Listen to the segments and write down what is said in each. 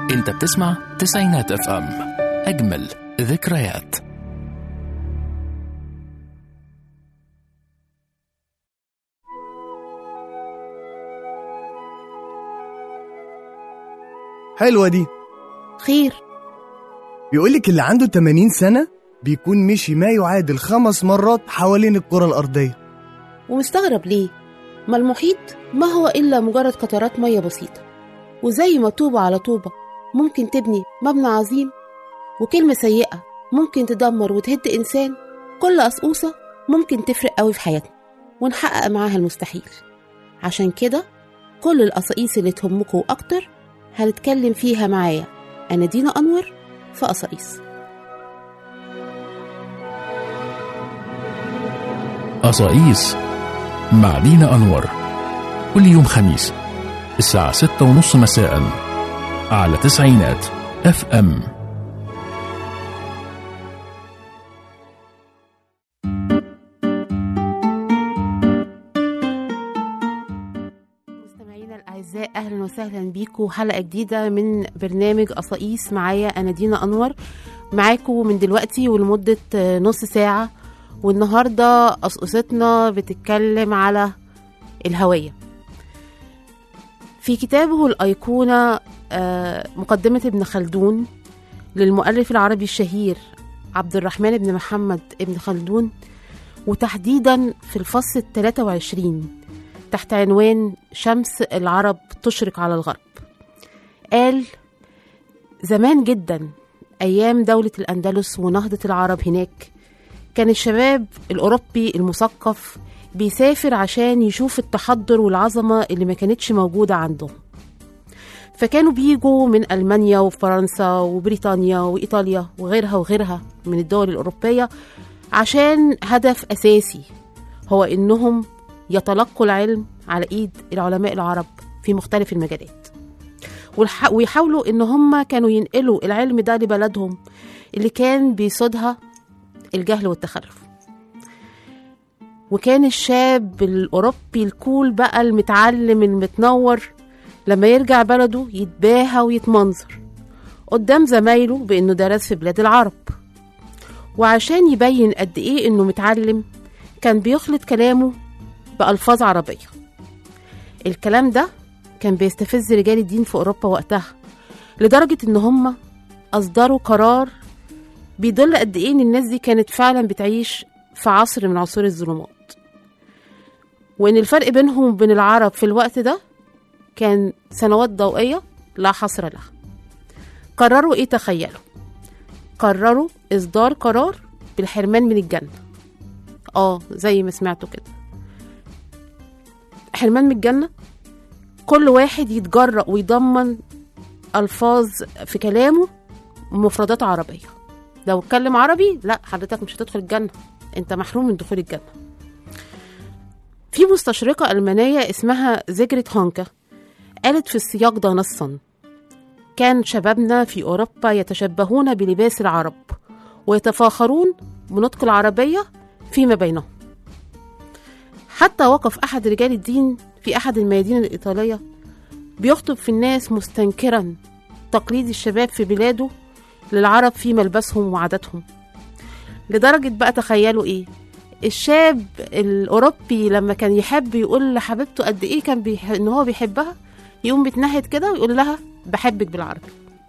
انت بتسمع تسعينات اف ام اجمل ذكريات حلوة دي خير بيقولك اللي عنده 80 سنة بيكون مشي ما يعادل خمس مرات حوالين الكرة الأرضية ومستغرب ليه ما المحيط ما هو إلا مجرد قطرات مية بسيطة وزي ما طوبة على طوبة ممكن تبني مبنى عظيم وكلمة سيئة ممكن تدمر وتهد إنسان كل قصقوصة ممكن تفرق قوي في حياتنا ونحقق معاها المستحيل عشان كده كل القصاقيس اللي تهمكوا أكتر هنتكلم فيها معايا أنا دينا أنور في قصاقيس قصاقيس مع دينا أنور كل يوم خميس الساعة ستة ونص مساء على تسعينات اف ام مستمعينا الأعزاء أهلا وسهلا بيكم حلقة جديدة من برنامج قصاقيس معايا أنا دينا أنور معاكم من دلوقتي ولمدة آه، نص ساعة والنهاردة قصقصتنا بتتكلم على الهوية في كتابه الأيقونة آه، مقدمة ابن خلدون للمؤلف العربي الشهير عبد الرحمن بن محمد ابن خلدون وتحديدا في الفصل ال 23 تحت عنوان شمس العرب تشرق على الغرب قال زمان جدا أيام دولة الأندلس ونهضة العرب هناك كان الشباب الأوروبي المثقف بيسافر عشان يشوف التحضر والعظمة اللي ما كانتش موجودة عندهم فكانوا بيجوا من ألمانيا وفرنسا وبريطانيا وإيطاليا وغيرها وغيرها من الدول الأوروبية عشان هدف أساسي هو إنهم يتلقوا العلم على إيد العلماء العرب في مختلف المجالات والح- ويحاولوا إن هم كانوا ينقلوا العلم ده لبلدهم اللي كان بيصودها الجهل والتخلف وكان الشاب الأوروبي الكول بقى المتعلم المتنور لما يرجع بلده يتباهى ويتمنظر قدام زمايله بإنه درس في بلاد العرب وعشان يبين قد إيه إنه متعلم كان بيخلط كلامه بألفاظ عربية الكلام ده كان بيستفز رجال الدين في أوروبا وقتها لدرجة إن هم أصدروا قرار بيدل قد إيه إن الناس دي كانت فعلا بتعيش في عصر من عصور الظلمات وإن الفرق بينهم وبين العرب في الوقت ده كان سنوات ضوئية لا حصر لها قرروا إيه تخيلوا قرروا إصدار قرار بالحرمان من الجنة آه زي ما سمعتوا كده حرمان من الجنة كل واحد يتجرأ ويضمن ألفاظ في كلامه مفردات عربية لو اتكلم عربي لا حضرتك مش هتدخل الجنة انت محروم من دخول الجنة في مستشرقة ألمانية اسمها زيجريت هونكا قالت في السياق ده نصا كان شبابنا في أوروبا يتشبهون بلباس العرب ويتفاخرون بنطق العربية فيما بينهم حتى وقف أحد رجال الدين في أحد الميادين الإيطالية بيخطب في الناس مستنكرا تقليد الشباب في بلاده للعرب في ملبسهم وعاداتهم لدرجة بقى تخيلوا إيه الشاب الأوروبي لما كان يحب يقول لحبيبته قد إيه كان بيح... إن هو بيحبها يقوم بيتنهد كده ويقول لها بحبك بالعربي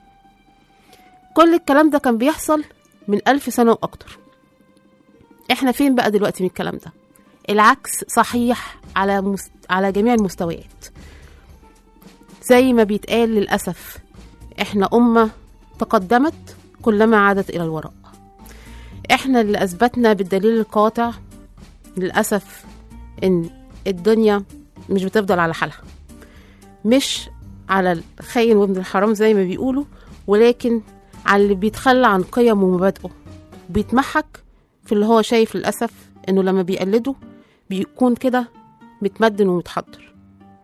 كل الكلام ده كان بيحصل من ألف سنة وأكتر إحنا فين بقى دلوقتي من الكلام ده العكس صحيح على مس... على جميع المستويات زي ما بيتقال للأسف إحنا أمة تقدمت كلما عادت إلى الوراء إحنا اللي أثبتنا بالدليل القاطع للأسف إن الدنيا مش بتفضل على حالها مش على الخاين وابن الحرام زي ما بيقولوا ولكن على اللي بيتخلى عن قيمه ومبادئه بيتمحك في اللي هو شايف للأسف إنه لما بيقلده بيكون كده متمدن ومتحضر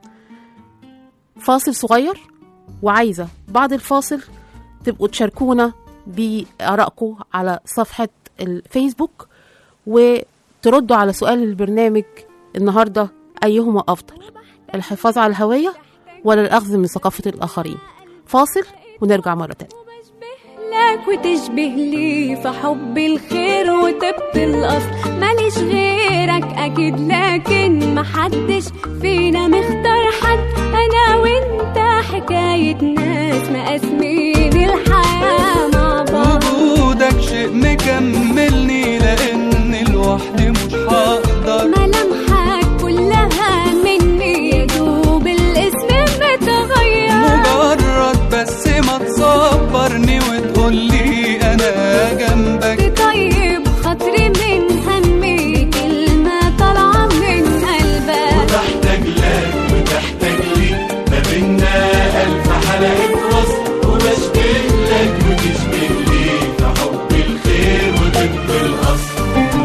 فاصل صغير وعايزة بعد الفاصل تبقوا تشاركونا بآرائكم على صفحة الفيسبوك وتردوا على سؤال البرنامج النهاردة أيهما أفضل الحفاظ على الهوية ولا الأخذ من ثقافة الآخرين فاصل ونرجع مرة تانية لك وتشبه لي في حب الخير وطب الأصل ماليش غيرك أكيد لكن محدش فينا مختار حد أنا وأنت حكاية ناس مقاسمين الحياة مع بعض وجودك شيء مكملني لان لوحدي مش هقدر ملامحك كلها مني يا دوب الاسم متغير مجرد بس ما تصبرني وتقولي انا جنبك طيب خاطري من همي كلمة طالعة من قلبك تحتاج لك وتحتاج لي ما بينا ألف حلقة وصل وبشبه لك وتشبه لي في حب الخير وطب الأصل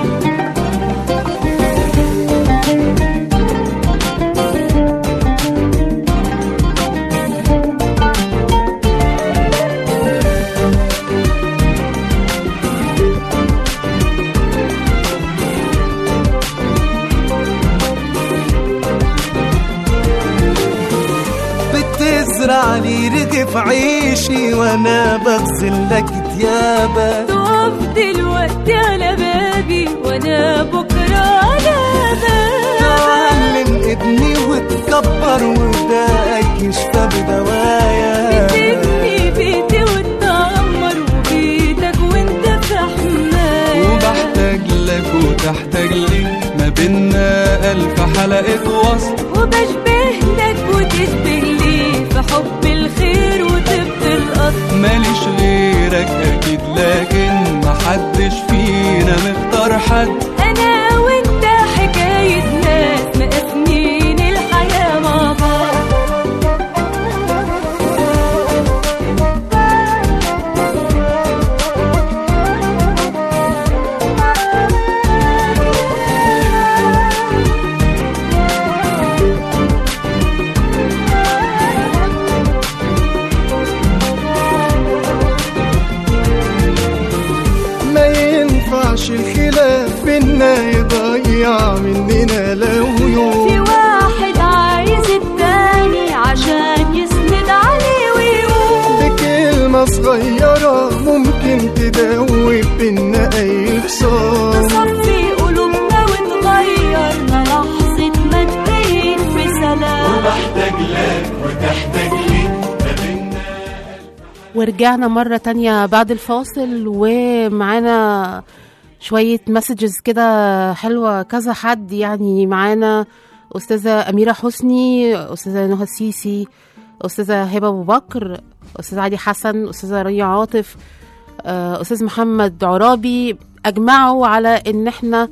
بتزرع لي رغف عيشي وانا بغسل لك ديابك تقف دلوقتي على بابي وانا بكره على بابك تعلم ابني وتكبر وداك يشفى بدوايا تبني بيتي وتدمر وبيتك وانت في حماية وبحتاج لك وتحتاج لي ما بينا ألف حلقة وصل وبشبه لك وتشبه لي في حب الخير وطب الأصل ماليش غيرك أكيد لكن محدش فينا مختار حد أنا وأنت حكاية ناس مقاسمين الحياة مع بعض ما ينفعش الخلاف بينا يضيع مننا لو في يوم واحد عايز التاني عشان يسند عليه ويقول بكلمة صغيرة ممكن تدوب بينا أي فصال تصفي قلوبنا وتغيرنا لحظة ما تبين في سلام تحتاج لك وتحتاج لي ما بينا ورجعنا مرة تانية بعد الفاصل ومعانا شوية مسجز كده حلوة كذا حد يعني معانا أستاذة أميرة حسني أستاذة نهى السيسي أستاذة هبة أبو بكر أستاذ علي حسن أستاذة رانيا عاطف آه، أستاذ محمد عرابي أجمعوا على إن إحنا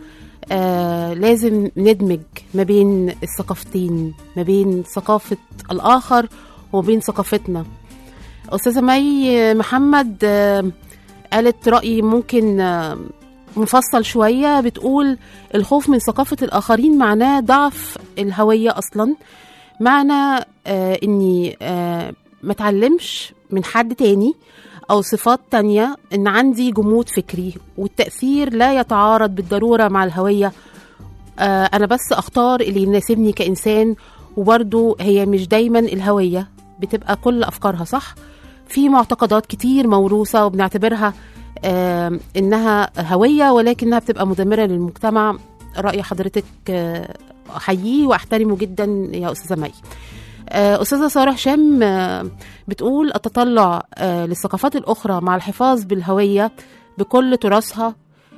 آه لازم ندمج ما بين الثقافتين ما بين ثقافة الآخر وبين ثقافتنا أستاذة مي محمد آه، قالت رأي ممكن آه، مفصل شوية بتقول الخوف من ثقافة الآخرين معناه ضعف الهوية أصلا معنى آه، إني آه، ما اتعلمش من حد تاني أو صفات تانية إن عندي جمود فكري والتأثير لا يتعارض بالضرورة مع الهوية آه، أنا بس أختار اللي يناسبني كإنسان وبرضو هي مش دايما الهوية بتبقى كل أفكارها صح في معتقدات كتير موروثة وبنعتبرها آه، إنها هوية ولكنها بتبقى مدمرة للمجتمع رأي حضرتك آه، أحييه وأحترمه جدا يا أستاذة مي آه، أستاذة سارة هشام آه، بتقول التطلع آه، للثقافات الأخرى مع الحفاظ بالهوية بكل تراثها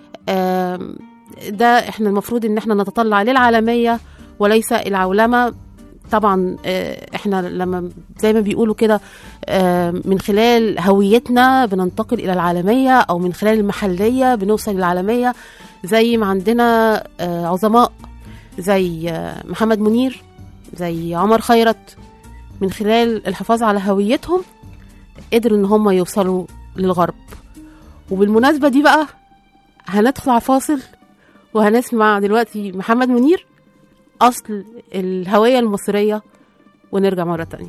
آم، ده احنا المفروض ان احنا نتطلع للعالمية وليس العولمة طبعا آه، احنا لما زي ما بيقولوا كده آه، من خلال هويتنا بننتقل الى العالمية او من خلال المحلية بنوصل للعالمية زي ما عندنا آه، عظماء زي آه، محمد منير زي عمر خيرت من خلال الحفاظ على هويتهم قدروا ان هم يوصلوا للغرب وبالمناسبة دي بقى هندخل على فاصل وهنسمع دلوقتي محمد منير أصل الهوية المصرية ونرجع مرة تانية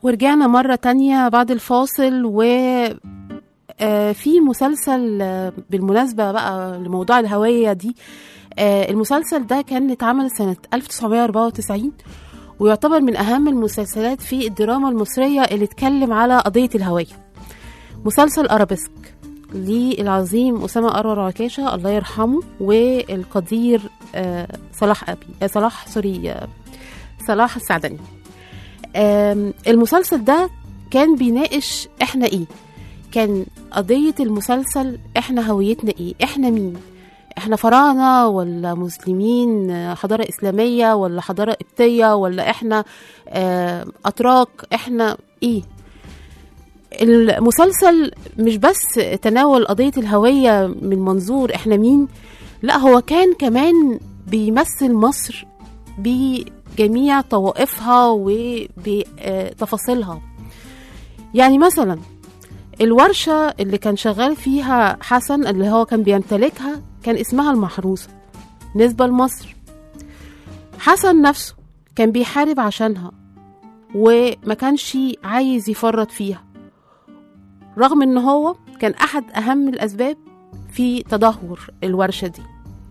ورجعنا مرة تانية بعد الفاصل و آه، في مسلسل آه، بالمناسبة بقى لموضوع الهوية دي آه، المسلسل ده كان اتعمل سنة 1994 ويعتبر من أهم المسلسلات في الدراما المصرية اللي اتكلم على قضية الهوية مسلسل أرابيسك للعظيم أسامة أنور عكاشة الله يرحمه والقدير آه، صلاح أبي آه، صلاح سوري آه، صلاح السعدني آم، المسلسل ده كان بيناقش احنا ايه كان قضية المسلسل احنا هويتنا ايه احنا مين احنا فراعنة ولا مسلمين آه، حضارة إسلامية ولا حضارة قبطية ولا احنا آه، أتراك احنا ايه المسلسل مش بس تناول قضية الهوية من منظور احنا مين لا هو كان كمان بيمثل مصر بجميع طوائفها وبتفاصيلها يعني مثلا الورشة اللي كان شغال فيها حسن اللي هو كان بيمتلكها كان اسمها المحروسة نسبة لمصر حسن نفسه كان بيحارب عشانها وما كانش عايز يفرط فيها رغم ان هو كان احد اهم الاسباب في تدهور الورشة دي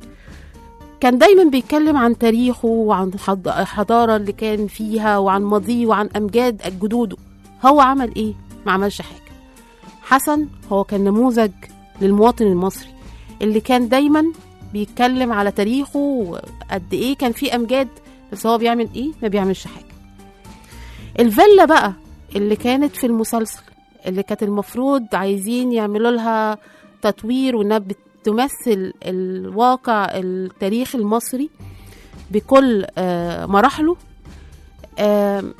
كان دايما بيتكلم عن تاريخه وعن حض- الحضارة اللي كان فيها وعن ماضيه وعن أمجاد جدوده هو عمل إيه؟ ما عملش حاجة حسن هو كان نموذج للمواطن المصري اللي كان دايما بيتكلم على تاريخه وقد إيه كان فيه أمجاد بس هو بيعمل إيه؟ ما بيعملش حاجة الفيلا بقى اللي كانت في المسلسل اللي كانت المفروض عايزين يعملوا لها تطوير وانها بتمثل الواقع التاريخ المصري بكل آه، مراحله آم،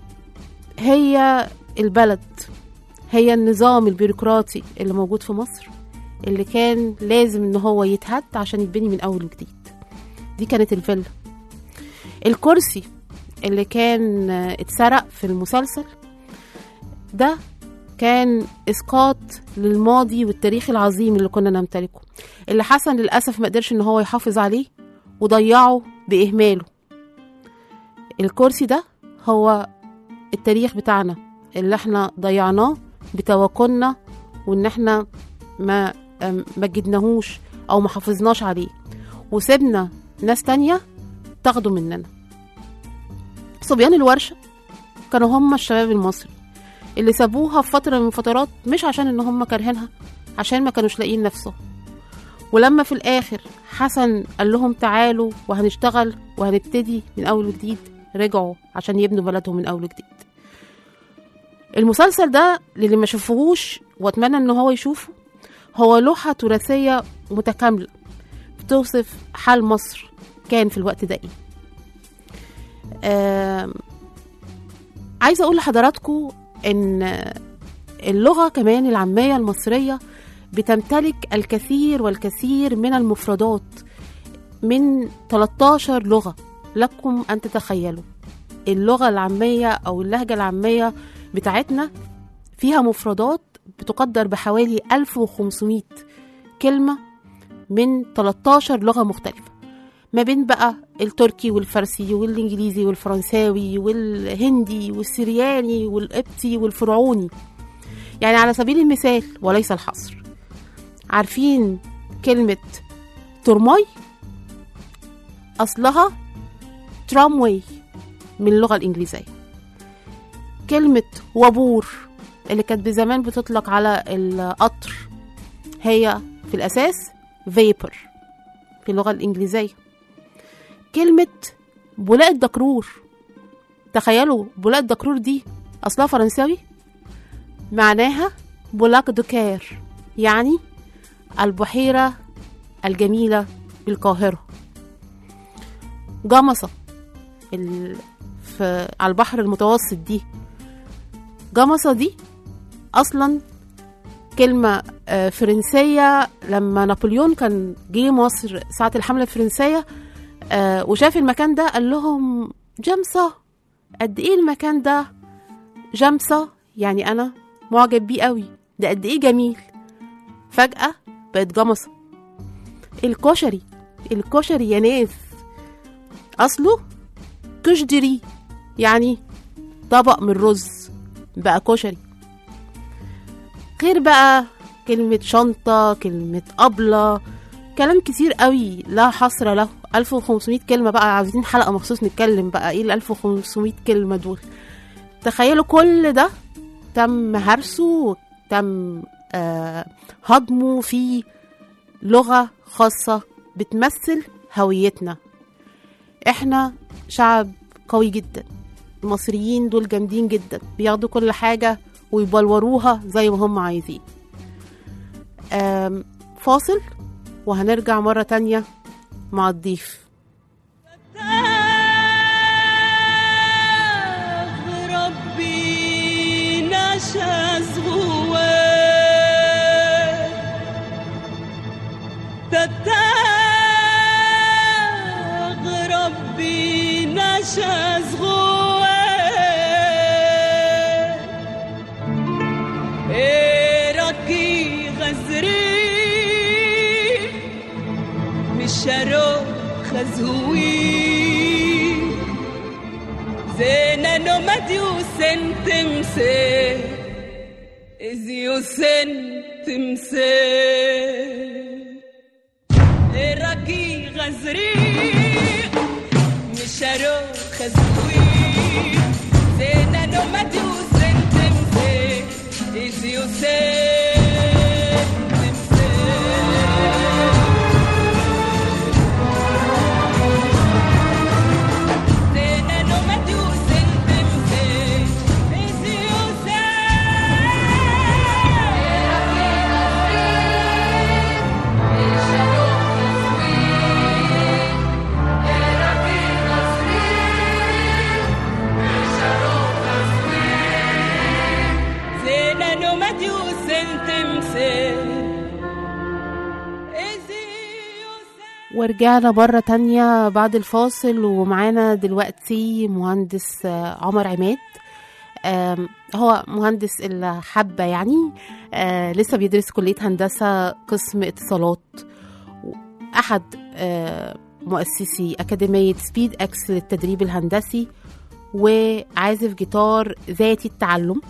هي البلد هي النظام البيروقراطي اللي موجود في مصر اللي كان لازم ان هو يتهد عشان يتبني من اول وجديد دي كانت الفيلا الكرسي اللي كان آه، اتسرق في المسلسل ده كان اسقاط للماضي والتاريخ العظيم اللي كنا نمتلكه اللي حسن للاسف ما قدرش ان هو يحافظ عليه وضيعه باهماله الكرسي ده هو التاريخ بتاعنا اللي احنا ضيعناه بتوكلنا وان احنا ما أم- ما جدناهوش او ما حافظناش عليه وسيبنا ناس تانية تاخده مننا صبيان الورشة كانوا هم الشباب المصري اللي سابوها في فترة من الفترات مش عشان ان هم كارهينها عشان ما كانوش لاقيين نفسهم ولما في الاخر حسن قال لهم تعالوا وهنشتغل وهنبتدي من اول وجديد رجعوا عشان يبنوا بلدهم من اول وجديد المسلسل ده للي ما شافوهوش واتمنى ان هو يشوفه هو لوحة تراثية متكاملة بتوصف حال مصر كان في الوقت ده ايه آم، عايزة اقول لحضراتكم ان اللغة كمان العامية المصرية بتمتلك الكثير والكثير من المفردات من 13 لغة لكم أن تتخيلوا اللغة العامية أو اللهجة العامية بتاعتنا فيها مفردات بتقدر بحوالي 1500 كلمة من 13 لغة مختلفة ما بين بقى التركي والفارسي والإنجليزي والفرنساوي والهندي والسرياني والقبطي والفرعوني يعني على سبيل المثال وليس الحصر عارفين كلمة ترماي أصلها ترامواي من اللغة الإنجليزية كلمة وابور اللي كانت بزمان بتطلق على القطر هي في الأساس vapor في اللغة الإنجليزية كلمة بولاق الدكرور تخيلوا بولاق الدكرور دي أصلها فرنساوي معناها بولاك دوكير يعني البحيرة الجميلة بالقاهرة جمصة ال... في... على البحر المتوسط دي جمصة دي أصلا كلمة آه، فرنسية لما نابليون كان جه مصر ساعة الحملة الفرنسية آه، وشاف المكان ده قال لهم جمصة قد ايه المكان ده جمصة يعني أنا معجب بيه قوي ده قد ايه جميل فجأة بقت جمصة الكشري الكشري يا ناس أصله كشدري يعني طبق من رز بقى كشري غير بقى كلمة شنطة كلمة أبلة كلام كتير قوي لا حصر له 1500 كلمة بقى عايزين حلقة مخصوص نتكلم بقى ايه ال 1500 كلمة دول تخيلوا كل ده تم هرسه وتم آه هضمه في لغة خاصة بتمثل هويتنا احنا شعب قوي جدا المصريين دول جامدين جدا بياخدوا كل حاجة ويبلوروها زي ما هم عايزين آم، فاصل وهنرجع مرة تانية مع الضيف ربي نشاز غوات تتاغ ربي نشاز غوات إيركي غزري مشارو خزوي زينا نومد يوسن تمسي إز يوسن تمسي إراكي غزري مشارو خزوي زينا نومد يوسن تمسي إز يوسن تمسي Zena no me dio sentense, es Dios Zena no me dio sentense, es Dios ورجعنا مرة تانية بعد الفاصل ومعانا دلوقتي مهندس آه، عمر عماد آم، هو مهندس الحبة يعني آه، لسه بيدرس كلية هندسة قسم اتصالات أحد آه، مؤسسي أكاديمية سبيد أكس للتدريب الهندسي وعازف جيتار ذاتي التعلم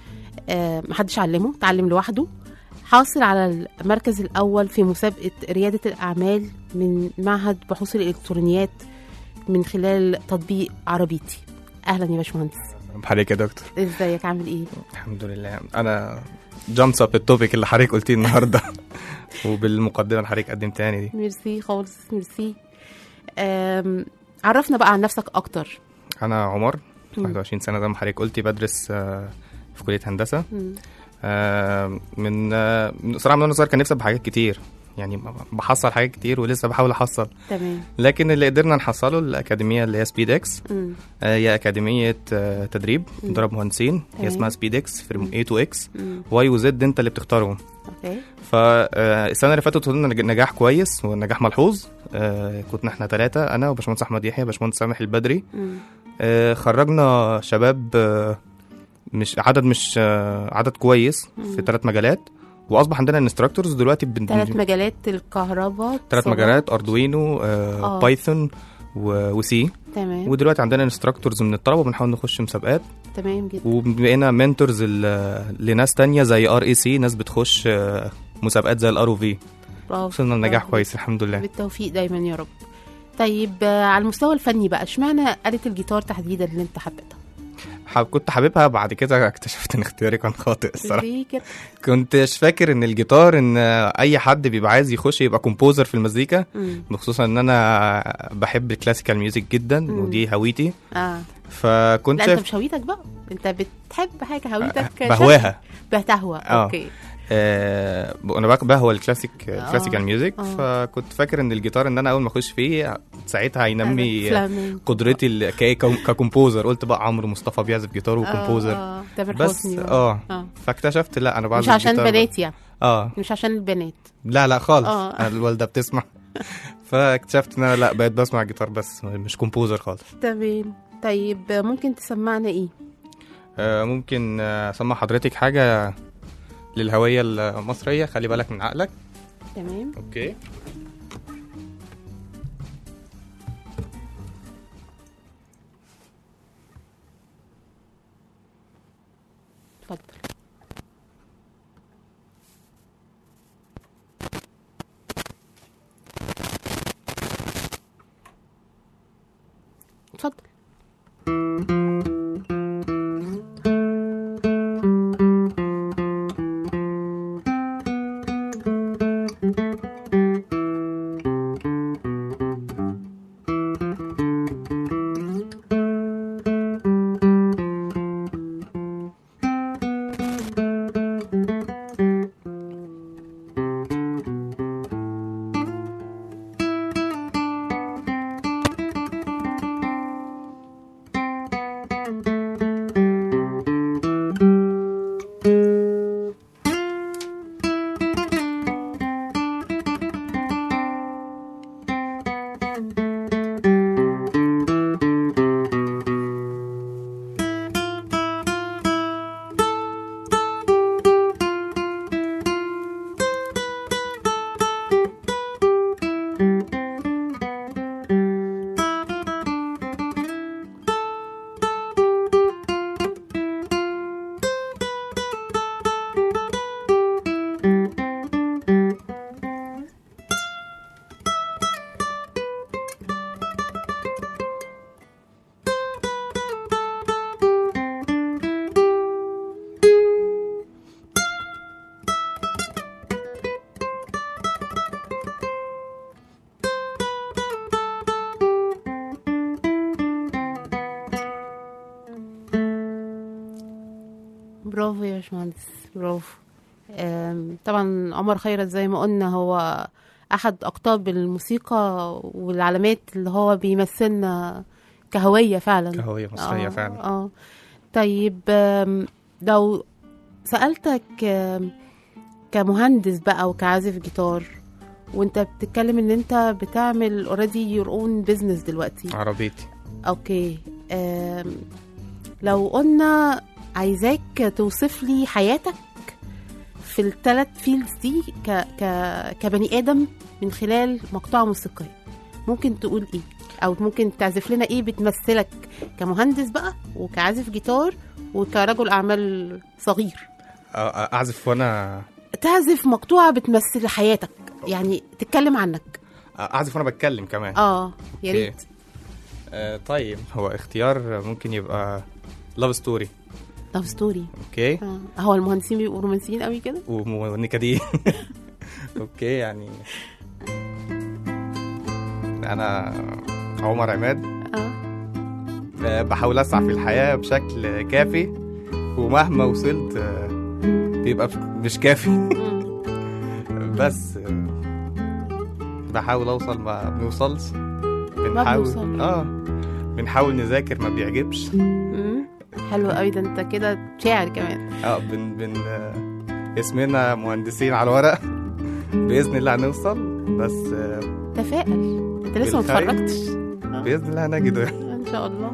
آه، محدش علمه تعلم لوحده حاصل على المركز الأول في مسابقة ريادة الأعمال من معهد بحوث الإلكترونيات من خلال تطبيق عربيتي أهلا يا باشمهندس بحالك يا دكتور ازيك عامل ايه؟ الحمد لله انا جامس اب التوبيك اللي حضرتك قلتيه النهارده وبالمقدمه اللي حضرتك قدمتها لي دي ميرسي خالص ميرسي أم، عرفنا بقى عن نفسك أكتر انا عمر مم. 21 سنه زي ما حضرتك قلتي بدرس آه، في كليه هندسه مم. آه، من آه، من- صراحه من وانا صغير كان نفسي أبقى حاجات كتير يعني بحصل حاجات كتير ولسه بحاول احصل تمام لكن اللي قدرنا نحصله الاكاديميه اللي هي سبيد اكس مم. آه، هي اكاديميه آه، تدريب مم. مدرب مهندسين هي تمام. اسمها سبيد اكس في A تو اكس مم. واي وزد انت اللي بتختارهم اوكي فالسنه اللي فاتت وصلنا نج- نجاح كويس ونجاح ملحوظ آه، كنا احنا ثلاثه انا وباشمهندس احمد يحيى باشمهندس سامح البدري مم. آه، خرجنا شباب آه، مش عدد مش آه، عدد كويس في ثلاث مجالات واصبح عندنا انستراكتورز دلوقتي بن... ثلاث مجالات الكهرباء ثلاث اتصالات. مجالات اردوينو آه، آه. بايثون و... وسي تمام ودلوقتي عندنا انستراكتورز من الطلبه وبنحاول نخش مسابقات تمام جدا وبقينا منتورز لناس تانية زي ار اي سي ناس بتخش آه، مسابقات زي الار او في برافو وصلنا لنجاح برافو. كويس الحمد لله بالتوفيق دايما يا رب طيب آه، على المستوى الفني بقى اشمعنى آلة الجيتار تحديدا اللي انت حبيتها؟ حاب كنت حاببها بعد كده اكتشفت ان اختياري كان خاطئ الصراحه ليه كده؟ كنتش فاكر ان الجيتار ان اي حد بيبقى عايز يخش يبقى كومبوزر في المزيكا مم. بخصوصا ان انا بحب الكلاسيكال ميوزك جدا مم. ودي هويتي اه فكنت لا انت شايف مش هويتك بقى انت بتحب حاجه هويتك شكل. بهواها بتهوى آه. اوكي آه انا بقى بهوى الكلاسيك الكلاسيكال ميوزك آه. فكنت فاكر ان الجيتار ان انا اول ما اخش فيه ساعتها هينمي فلامينكو. قدرتي ال- ك- ك- ككومبوزر قلت بقى عمرو مصطفى بيعزف جيتار وكومبوزر اه اه تامر بس حسني بقى. اه اه فاكتشفت لا انا بعزف مش عشان جيتار بنات يعني اه مش عشان البنات لا لا خالص آه. أنا الوالده بتسمع فاكتشفت ان انا لا بقيت بسمع جيتار بس مش كومبوزر خالص تمام طيب آه، ممكن تسمعنا ايه؟ آه ممكن آه، اسمع حضرتك حاجه للهويه المصريه خلي بالك من عقلك تمام اوكي اتفضل اتفضل برافو يا باشمهندس برافو آم، طبعا عمر خيرت زي ما قلنا هو احد اقطاب الموسيقى والعلامات اللي هو بيمثلنا كهوية فعلا كهوية مصرية آه، فعلا اه طيب آم، لو سألتك آم، كمهندس بقى وكعازف جيتار وانت بتتكلم ان انت بتعمل اوريدي يور اون بزنس دلوقتي عربيتي اوكي أم لو قلنا عايزاك توصف لي حياتك في الثلاث فيلدز دي ك ك كبني ادم من خلال مقطوعه موسيقيه ممكن تقول ايه او ممكن تعزف لنا ايه بتمثلك كمهندس بقى وكعازف جيتار وكرجل اعمال صغير أ- أ- اعزف وانا تعزف مقطوعه بتمثل حياتك يعني تتكلم عنك اعزف وانا بتكلم كمان اه يا أوكي. ريت آه طيب هو اختيار ممكن يبقى لاف ستوري لاف ستوري اوكي اه هو المهندسين بيبقوا رومانسيين قوي كده ونكدين اوكي يعني انا عمر عماد اه آه، بحاول اسعى في الحياه بشكل كافي ومهما وصلت آه، بيبقى ف- مش كافي مم. بس آه، بحاول اوصل ما بنوصلش بنوصل. بنحاول اه بنحاول نذاكر ما بيعجبش مم. حلو قوي ده انت كده شاعر كمان اه بن بن آه، اسمنا مهندسين على الورق باذن الله هنوصل بس آه، تفائل انت لسه ما بالخير. اتخرجتش باذن الله هنجده ان شاء الله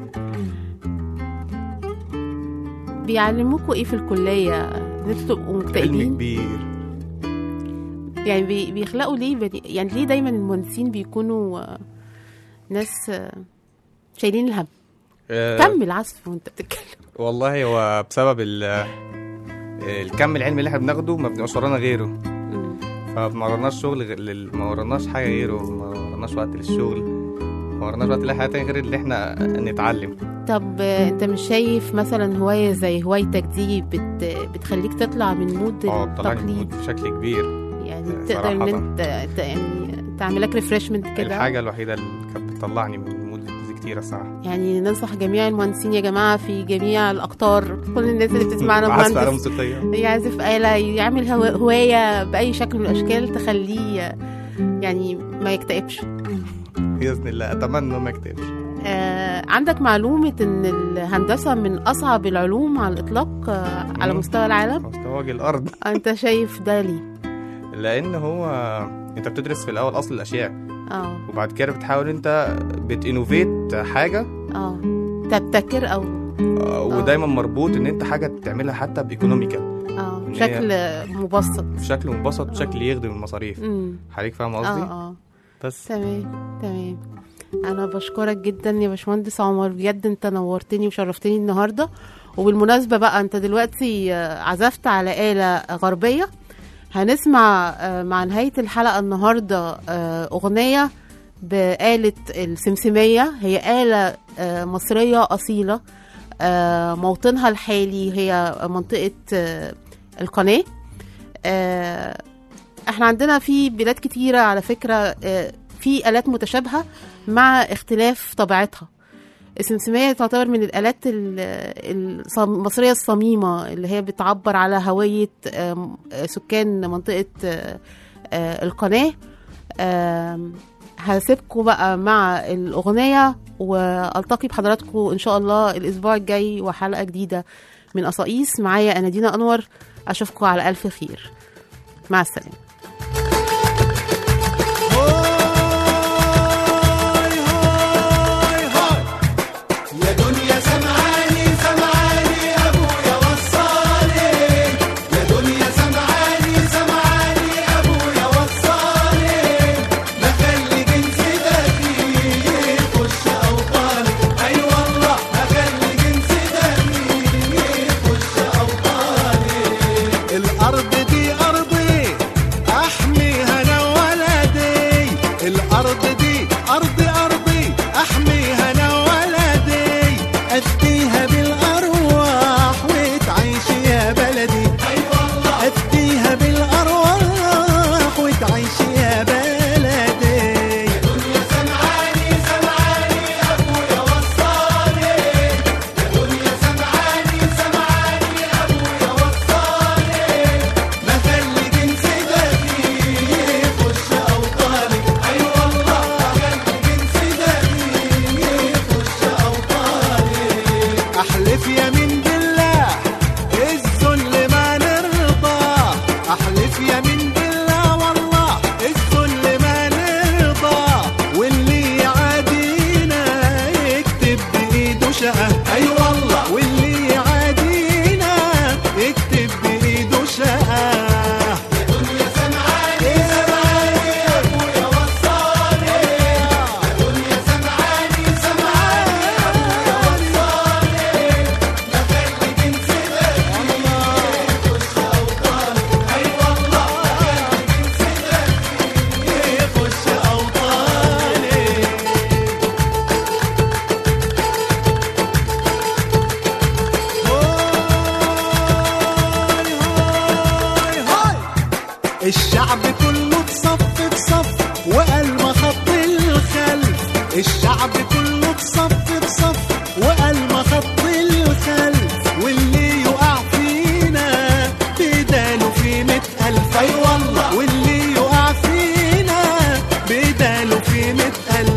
بيعلموكوا ايه في الكليه ان انتوا تبقوا علم مكتئبين كبير يعني بي بيخلقوا ليه بني... يعني ليه دايما المهندسين بيكونوا آه، ناس آه، شايلين الهم آه، كمل عزف وانت بتتكلم والله هو بسبب ال آه، الكم العلمي اللي احنا بناخده ما بنبقاش ورانا غيره مم. فما وراناش شغل غير لل- ما وراناش حاجه غيره ما وراناش وقت للشغل ما وراناش وقت لاي حاجه تانية غير اللي احنا نتعلم طب آه، انت مش شايف مثلا هوايه زي هوايتك دي بت... بتخليك تطلع من مود اه طلعني من التقليد المود بشكل كبير يعني آه، تقدر ان صراحة. انت ت- يعني تعملك ريفرشمنت كده الحاجه الوحيده اللي كانت بتطلعني من المود دي كتير الصراحه يعني ننصح جميع المهندسين يا جماعه في جميع الاقطار كل الناس اللي بتسمعنا عزف آلة مهندس موسيقيه يعزف آلة يعمل هوا- هواية بأي شكل من الأشكال تخليه يعني ما يكتئبش باذن الله اتمنى انه ما يكتبش آه عندك معلومة إن الهندسة من أصعب العلوم على الإطلاق آه على مم. مستوى العالم مستوى وجه الارض أنت شايف ده ليه؟ لان هو انت بتدرس في الاول اصل الاشياء اه وبعد كده بتحاول انت بتانوفيت حاجه اه تبتكر أو آه، ودايما مربوط ان انت حاجه تعملها حتى بايكونوميكال اه إن بشكل مبسط بشكل مبسط بشكل يخدم المصاريف امم حضرتك فاهم اه قصدي اه بس تمام تمام انا بشكرك جدا يا باشمهندس عمر بجد انت نورتني وشرفتني النهارده وبالمناسبه بقى انت دلوقتي آه، عزفت على آلة غربيه هنسمع آه، مع نهايه الحلقه النهارده آه، اغنيه بآلة السمسمية هي آلة آه، مصرية أصيلة آه، موطنها الحالي هي منطقة آه، القناة آه، احنا عندنا في بلاد كتيرة على فكرة آه، في آلات متشابهة مع اختلاف طبيعتها السمسمية تعتبر من الآلات ال- الص- المصرية الصميمة اللي هي بتعبر على هوية آم، آه، سكان منطقة آه، آه، القناة آم، هسيبكم بقى مع الأغنية والتقي بحضراتكم إن شاء الله الأسبوع الجاي وحلقة جديدة من قصايص معايا أنا دينا أنور أشوفكم على ألف خير مع السلامة يا دنيا سمعاني سمعاني ابويا وصاني يا دنيا سمعاني سمعاني ابويا وصاني ما خلي جنسي ده يخش اوطاني اي والله ما خلي جنسي ده يخش اوطاني الأرض دي أرضي أحميها أنا ولدي الأرض دي أرضي أرضي أحميها أنا ولدي أفديها بالأرواح وتعيش يا بلدي أي والله أفديها بالأرواح وتعيش يا بلدي دنيا سمعاني سمعاني ابويا وصاني يا دنيا سمعاني سمعاني ابويا وصاني ما خلي جنسي ده يخش اوطاني اي والله ما خلي جنسي ده يخش اوطاني احلف يمين بالله الذل ما نرضى احلف يمين بالله والله الذل ما نرضى واللي يعادينا يكتب بايده شقه اي والله واللي يعادينا يكتب بايده شقه دنيا سمعاني سمعاني ابويا وصاني يا دنيا سمعاني سمعاني ابويا وصاني ما خلي جنسي ده يخش اوطاني اي والله ما خلي جنسي ده يخش اوطاني الشعب كله بصف بصف وقال ما خط الخلف الشعب كله بصف بصف وقال ما خط الخلف واللي يقع فينا بداله في مئة ألف أي والله واللي يقع فينا بداله في مئة ألف